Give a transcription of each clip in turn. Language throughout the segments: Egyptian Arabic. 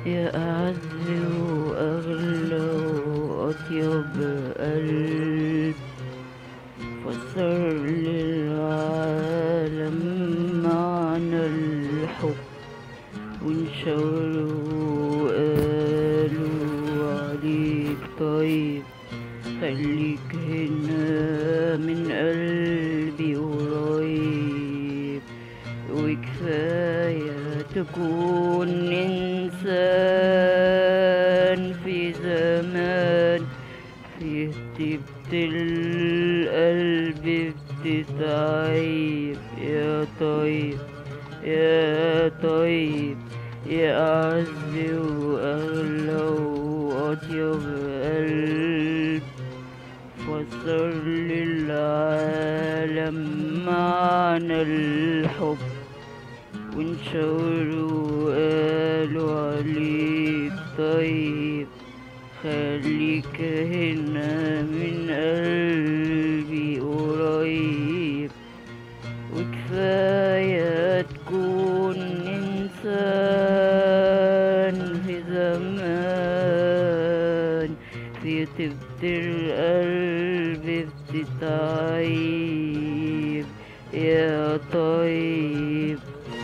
يا أعز وأغلى وأطيب قلب فسر للعالم معنى الحب وانشروا وقالوا عليك طيب خليك هنا من قلبي قريب وكفاية تكون إنسان في زمان فيه طيبة القلب بتتعيب يا طيب يا طيب يا أعز وأغلى وأطيب قلب فسر للعالم معنى الحب وانشروا وقالوا عليك طيب خليك هنا من قلبي قريب وكفاية تكون إنسان في زمان في طيبة القلب بتتعيب يا طيب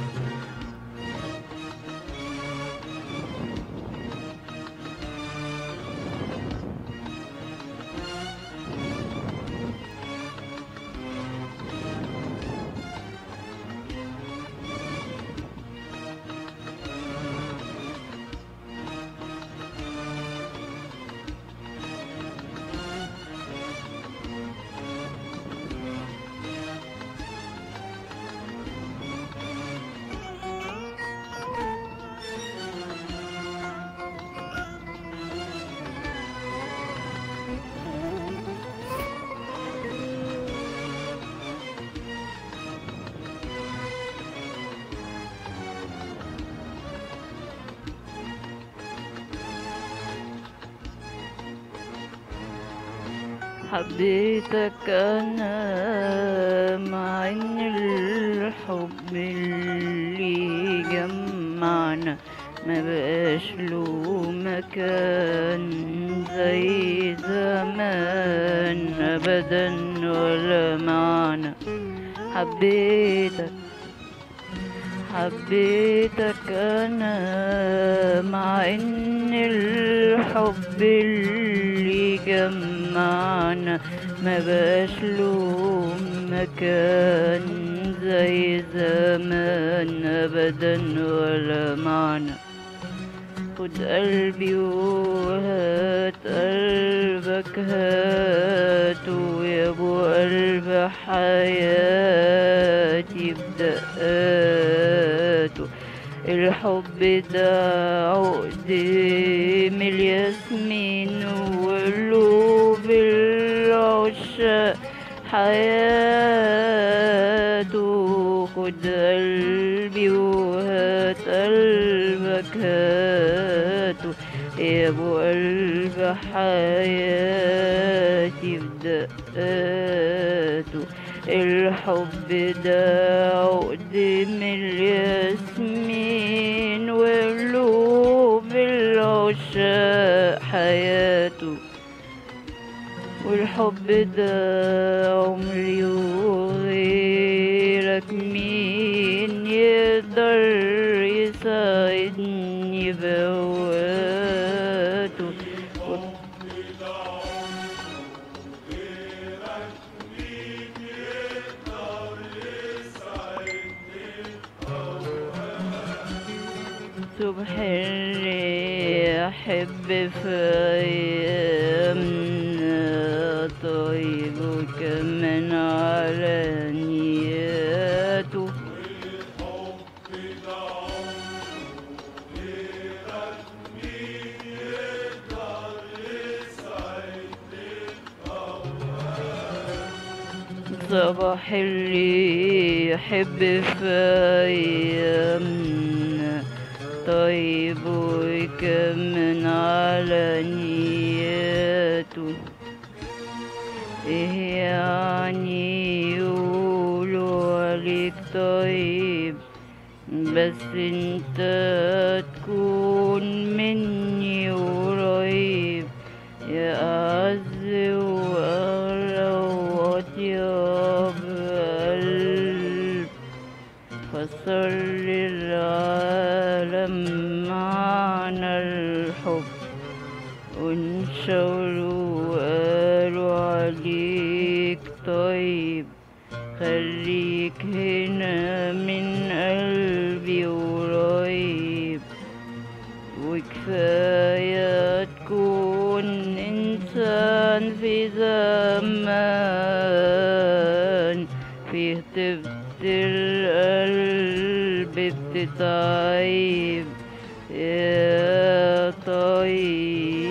حبيتك أنا مع إن الحب اللي جمعنا ما بقاش له مكان زي زمان أبدا ولا معنى حبيتك حبيتك أنا مع إن الحب اللي جمعنا ما بقاش له مكان زي زمان أبدا ولا معنى خد قلبي وهات قلبك هاته يا ابو قلب حياتي بدقاته الحب ده عقد من الياسمين وقلوب العشاق حياته خد قلبي وهات قلبك هاته يا ابو قلب حياتي بدقاته الحب ده عقد من الياسمين وقلوب العشاق حياته والحب ده عمري وغيرك مين يقدر يساعدني بوقاته صبح اللي أحب في أيامنا طيب وكمان على نياته صباح اللي يحب في أيامنا طيب ويكمن على نياته إيه يعني يقولوا عليك طيب بس بس انت تكون مني قريب يا أعز وأغلى وأطيب قلب فسر للعالم معنى الحب وانشروا وقالوا عليك طيب خليك هنا من قلبي قريب وكفاية تكون إنسان في زمان فيه طيبة القلب بتتعيب يا طيب